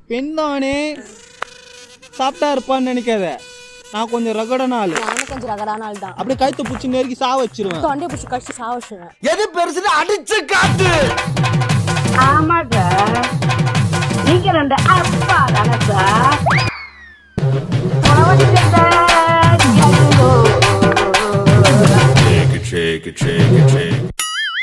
பெண் தானே சாப்பிட்டா இருப்பான்னு நினைக்காத நான் கொஞ்சம் ரகடான ஆளு நானும் கொஞ்சம் ரகடான ஆள் தான் அப்படியே கழுத்தை பிடிச்சி நெருக்கி சா வச்சிருவேன் தொண்டையை பிடிச்சி கடிச்சு சாவச்சுவேன் எது பெருசுன்னு அடிச்சு காட்டு ஆமாங்க நீங்க ரெண்டு அப்பா தானே சார் உணவடி Shake it, shake it, shake it, shake it.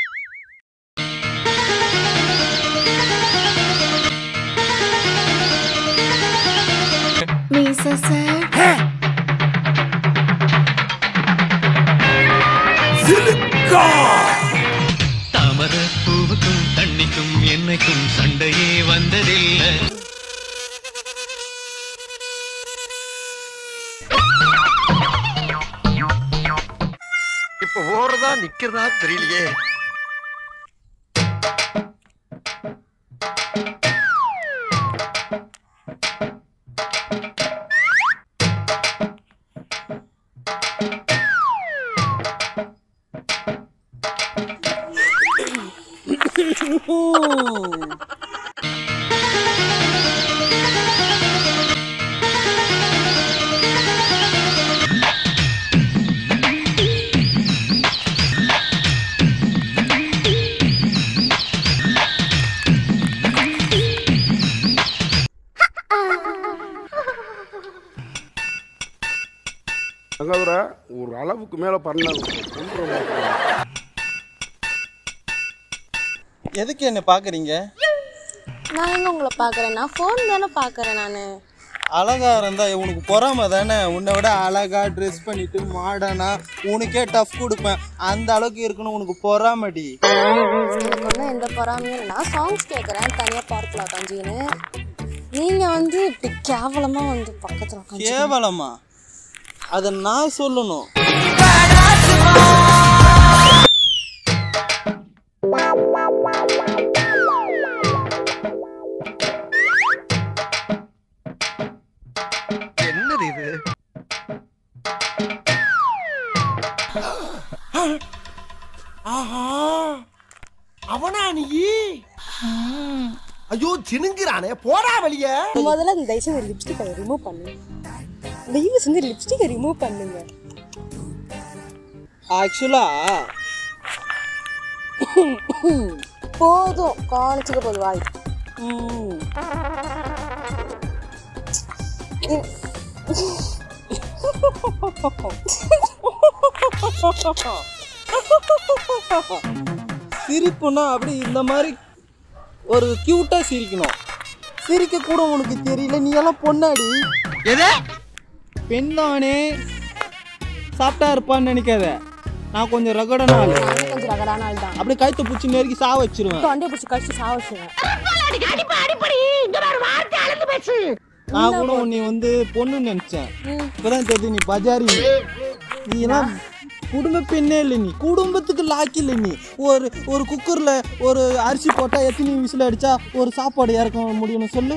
மீச சார் தாமர பூவுக்கும் தண்ணிக்கும் என்னைக்கும் சண்டையே வந்ததில்லை இப்ப ஓடுறதா நிக்கிறதா தெரியலையே தகவரை ஒரு அளவுக்கு மேலே பண்ண எதுக்கு என்ன பார்க்குறீங்க நான் எங்க உங்களை பார்க்கறேன் நான் ஃபோன் தானே பார்க்கறேன் நான் அழகா இருந்தா உனக்கு பொறாம தானே உன்னை விட அழகா ட்ரெஸ் பண்ணிட்டு மாடனா உனக்கே டஃப் கொடுப்பேன் அந்த அளவுக்கு இருக்கணும் உனக்கு பொறாமடி எனக்கு ஒன்றும் எந்த பொறாமையும் இல்லை நான் சாங்ஸ் கேட்குறேன் தனியாக பார்க்கில் உட்காந்துக்கின்னு நீங்கள் வந்து இப்படி கேவலமாக வந்து பக்கத்தில் உட்காந்து கேவலமா அதை நான் சொல்லணும் என்னது இது ஆஹா அவனா நீ ஐயோ சினுங்கிறானே போடா வெளிய முதல்ல இந்த தயவு செஞ்சு லிப்ஸ்டிக்கை ரிமூவ் பண்ணுங்க தயவு செஞ்சு லிப்ஸ்டிக்கை ரிமூவ் பண்ணுங்க ஆக்சுவலா போதும் காணிச்சுக்க போது வாய் சிரிப்புனா அப்படி இந்த மாதிரி ஒரு கியூட்டா சிரிக்கணும் சிரிக்க கூட உனக்கு தெரியல நீ எல்லாம் பொண்ணாடி எது பெண் தானே சாப்பிட்டா இருப்பான்னு நினைக்காத நான் கொஞ்சம் ரகடான ஆளு நானும் கொஞ்சம் ரகடான ஆள் தான் அப்படியே கழுத்தை பிடிச்சி நெருக்கி சா வச்சிருவேன் தொண்டையை பிடிச்சி கடிச்சு சாவச்சுவேன் நான் கூட உன்னை வந்து பொண்ணுன்னு நினைச்சேன் இப்பதான் தெரியுது நீ பஜாரி நீ எல்லாம் குடும்ப பெண்ணே இல்லை நீ குடும்பத்துக்கு லாக்கி இல்லை நீ ஒரு ஒரு குக்கர்ல ஒரு அரிசி போட்டா எத்தனை விசில் அடிச்சா ஒரு சாப்பாடு இறக்க முடியும்னு சொல்லு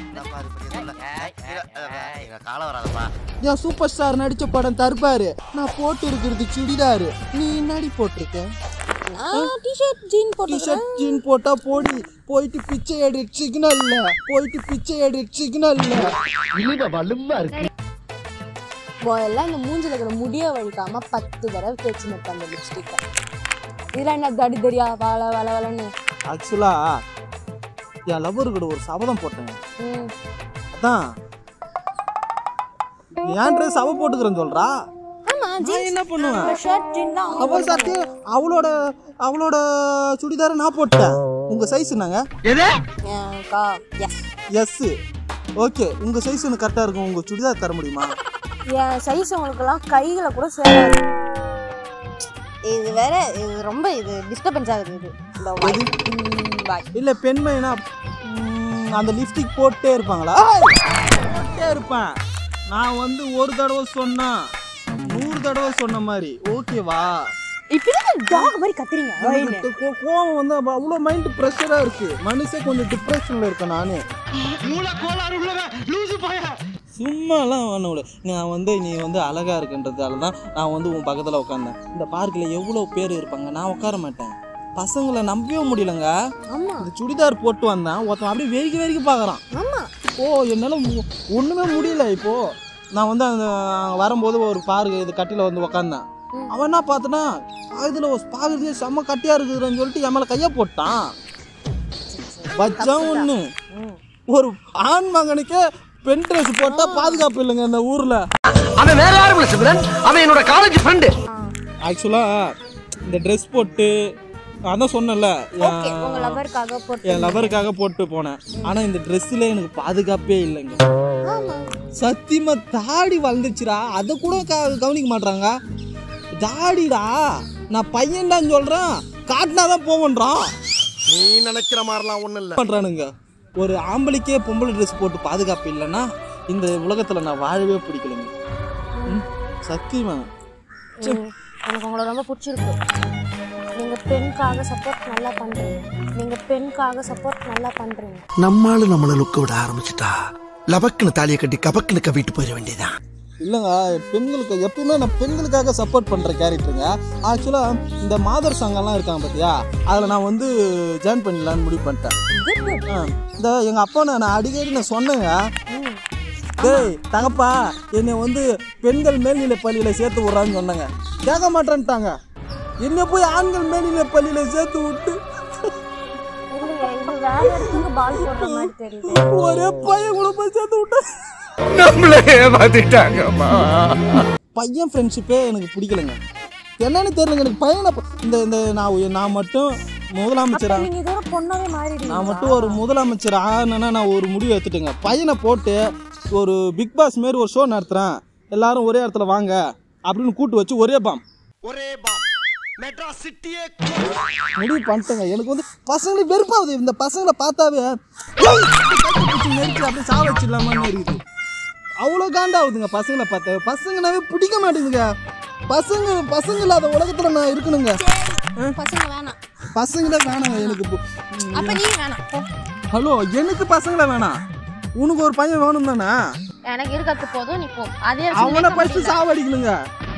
காலம் வராதப்பா என் சூப்பர் ஸ்டார் நடிச்ச படம் தர்பாரு நான் போட்டு இருக்கிறது சுடிதாரு நீ என்னடி போட்டிருக்க நான் டிஷர்ட் ஜீன் போட்டு டிஷர்ட் ஜீன் போட்டா போடி போயிட்டு பிச்சை எடு சிக்னல் இல்ல போயிட்டு பிச்சை எடு சிக்னல் இல்ல இழுவ வலுவா இருக்கு எல்லாம் இந்த மூஞ்சில இருக்கிற முடிய வழிக்காம பத்து தடவை தேய்ச்சி நிற்பேன் அந்த லிப்ஸ்டிக்கை இதெல்லாம் என்ன தடி தடியா வள வள வளன்னு ஆக்சுவலா என் லவ்வர் கூட ஒரு சபதம் போட்டேன் ம் அதான் ஏன் ட்ரெஸ் அவ போட்டுக்கிறேன்னு சொல்றா ஆமா நான் என்ன பண்ணுவேன் ஷர்ட் ஜீன் தான் அவ சட்டை அவளோட அவளோட சுடிதாரை நான் போட்டேன் உங்க சைஸ் என்னங்க எது ஏன்க்கா எஸ் எஸ் ஓகே உங்க சைஸ் எனக்கு கரெக்டா இருக்கும் உங்க சுடிதார் தர முடியுமா என் சைஸ் உங்களுக்கெல்லாம் கையில கூட சேராது இது வேற இது ரொம்ப இது டிஸ்டர்பன்ஸ் ஆகுது இது இந்த வாய் ம், வாய் இல்ல பெண்மைனா ம், அந்த லிப்ஸ்டிக் போட்டே இருப்பாங்களா போட்டே இருப்பேன் நான் வந்து ஒரு தடவை சொன்னா நூறு தடவை சொன்ன மாதிரி ஓகேவா இப்படிதான் டாக் மாதிரி கத்துறீங்க வாயின்னு. எனக்கு கோ- கோவம் வந்து அப்ப அவ்வளோ மைண்ட் ப்ரெஷரா இருக்கு மனுஷன் கொஞ்சம் டிப்ரெஷன்ல இருக்கேன் நானு சும்மாலாம் ஒன்றும் நான் வந்து நீ வந்து அழகா இருக்குன்றதால தான் நான் வந்து உன் பக்கத்தில் உட்காந்தேன் இந்த பார்க்கில் எவ்வளோ பேர் இருப்பாங்க நான் உட்கார மாட்டேன் பசங்களை நம்பவே முடியலங்க ஆமா இந்த சுடிதார் போட்டு வந்தேன் ஒருத்தன் அப்படியே வெறிக்க வெறிக்க பார்க்குறான் ஆமா இப்போ என்னால் ஒன்றுமே முடியல இப்போ நான் வந்து அந்த வரும்போது ஒரு பாரு இது கட்டில வந்து உக்காந்தேன் அவன் என்ன பார்த்தனா இதில் பார்க்குறதுக்கு செம்ம கட்டியாக இருக்குதுன்னு சொல்லிட்டு என் மேலே கையை போட்டான் வச்சான் ஒன்று ஒரு ஆண் மகனுக்கே பெண் ட்ரெஸ் போட்டால் பாதுகாப்பு இல்லைங்க இந்த ஊரில் அவன் வேற யாரும் இல்ல சிம்ரன் அவன் என்னோட காலேஜ் ஃப்ரெண்டு ஆக்சுவலாக இந்த ட்ரெஸ் போட்டு அதான் சொன்னேன்ல ஓகே உங்க லவருக்காக போட்டு என் லவருக்காக போட்டு போனேன் ஆனால் இந்த ட்ரெஸ்ஸில் எனக்கு பாதுகாப்பே இல்லைங்க ஆமா சத்தியமா தாடி வளர்ந்துச்சுடா அதை கூட க- கவனிக்க மாட்றாங்க தாடிடா நான் பையன்டான்னு சொல்றேன் காட்டினாதான் போவன்றான் நீ நினைக்கிற மாதிரிலாம் ஒண்ணும் இல்ல பண்றானுங்க ஒரு ஆம்பளைக்கே பொம்பளை ட்ரெஸ் போட்டு பாதுகாப்பு இல்லைன்னா இந்த உலகத்துல நான் வாழவே பிடிக்கலைங்க ம், சத்தியமா ம், எனக்கு உங்களை ரொம்ப பிடிச்சிருக்கு நீங்க பெண்காக சப்போர்ட் நல்லா பண்றீங்க நீங்க பெண்காக சப்போர்ட் நல்லா பண்றீங்க நம்மால நம்மள லுக்க விட ஆரம்பிச்சுட்டா லபக்குன்னு தாலியை கட்டி கபக்குன்னு கவிட்டு போயிட வேண்டியதான் இல்லைங்க பெண்களுக்கு எப்பயுமே நான் பெண்களுக்காக சப்போர்ட் பண்ணுற கேரக்டருங்க ஆக்சுவலாக இந்த மாதர் சங்கம்லாம் இருக்காங்க பார்த்தியா அதில் நான் வந்து ஜாயின் பண்ணிடலான்னு முடிவு பண்ணிட்டேன் ஆ, இந்த எங்கள் அப்பா நான் அடிக்கடி நான் சொன்னேங்க டேய் தகப்பா என்னை வந்து பெண்கள் மேல்நிலை பள்ளியில் சேர்த்து விட்றான்னு சொன்னாங்க கேட்க மாட்டேன்ட்டாங்க என்னை போய் ஆண்கள் மேல்நிலை பள்ளியில் சேர்த்து விட்டு இல்லைங்க இது வேற இடத்துக்கு பால் போடுற மாதிரி தெரியுது ஒரே பையன் கூட போய் சேர்த்து விட்டேன் நம்மளே ஏமாத்திட்டாங்கம்மா பையன் ஃப்ரெண்ட்ஷிப்பே எனக்கு பிடிக்கலைங்க என்னன்னு தெரியலங்க எனக்கு பையனை ப- இந்த இந்த நான் நான் மட்டும் முதலமைச்சரா நீங்க இதோட பொண்ணாவே மாறிடுவீங்க நான் மட்டும் ஒரு முதலமைச்சர் ஆனேன்னா நான் ஒரு முடிவு எடுத்துட்டேங்க பையனை போட்டு ஒரு பிக் பாஸ் மாரி ஒரு ஷோ நடத்துகிறேன் எல்லாரும் ஒரே இடத்துல வாங்க அப்படின்னு கூட்டு வச்சு ஒரே பாம் ஒரே பாம் மெட்ராஸ் சிட்டியே முடிவு பண்ணிட்டேங்க எனக்கு வந்து பசங்களுக்கு வெறுப்பாகுது இந்த பசங்களை பார்த்தாவே ஏய், கையை பிடிச்சு நெரிச்சு அப்படியே சாவ வச்சிடலாமான்னு இருக்குது அவ்வளோ காண்டாகுதுங்க பசங்களை பார்த்தா பசங்கனாவே பிடிக்க மாட்டேங்குதுங்க பசங்க பசங்க இல்லாத உலகத்தில் நான் இருக்கணுங்க பசங்க வேணாம் பசங்களே வேணாங்க எனக்கு இப்போ அப்ப நீ வேணாம் போ. ஹலோ எனக்கு பசங்களே வேணாம் உனக்கு ஒரு பையன் வேணும் தானே எனக்கு இருக்கிறது போதும் நீ போ அதே அவனை இடத்துல ஃபர்ஸ்ட் சாவடிக்கணுங்க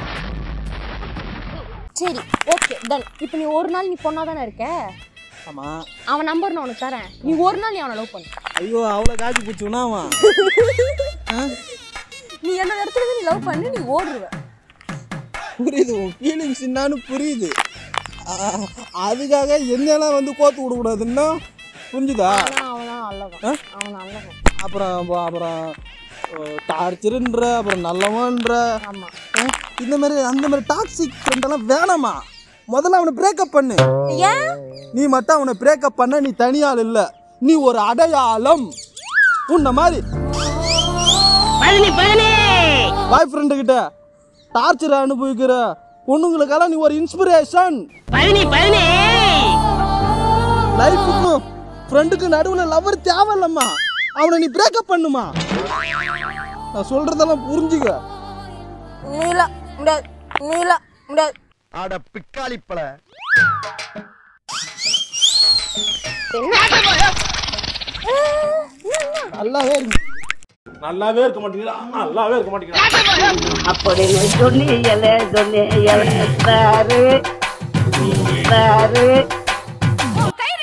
சரி ஓகே டன் இப்போ நீ ஒரு நாள் நீ பொண்ணா தானே இருக்க ஆமா அவன் நம்பர் நான் உனக்கு தரேன் நீ ஒரு நாள் நீ அவனை லவ் பண்ணு ஐயோ அவ்வளோ காட்சி பிடிச்சுனா அவன் ஆ? நீ என்னோட இடத்துல இருந்து நீ லவ் பண்ணி நீ ஓடுருவ புரியுது உன் ஃபீலிங்ஸ் என்னன்னு புரியுது ஆ, அதுக்காக என்னெல்லாம் வந்து கோத்து விடக்கூடாதுன்னா புரிஞ்சுதா ஆனா அவனா நல்லவன் அவன் நல்லவன் அப்புறம் அப்ப- அப்புறம் டார்ச்சருன்ற அப்புறம் நல்லவன்ற ஆமா ஆ, இந்த மாதிரி அந்த மாதிரி டாக்ஸிக் ஃப்ரெண்டெல்லாம் வேணாமா முதல்ல அவனை பிரேக்கப் பண்ணு ஏன் நீ மட்டும் அவனை பிரேக்கப் பண்ண நீ தனியாள் இல்ல நீ ஒரு அடையாளம் உன்ன மாதிரி பாய் ஃப்ரெண்டு கிட்ட டார்ச்சர் அனுபவிக்கிற பொண்ணுங்களுக்கெல்லாம் நீ ஒரு இன்ஸ்பிரேஷன் லைஃபுக்கும் ஃப்ரெண்டுக்கு நடுவில் லவர் தேவையில்லம்மா அவனை நீ பிரேக்கப் பண்ணுமா நான் சொல்றதெல்லாம் புரிஞ்சுக்க நீலா முடியாது நீலா முடியாது அட பிக்காளிப்பழ நல்லாவே இருக்கு நல்லாவே இருக்க மாட்டேங்கிறா நல்லாவே இருக்க மாட்டேங்கிறா அப்படின்னு சொன்னியல சொன்னியல சாரு சாரு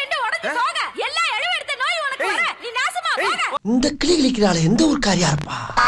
இந்த கிளி கிளிக்கிறாள் எந்த ஊர்க்காரியா இருப்பா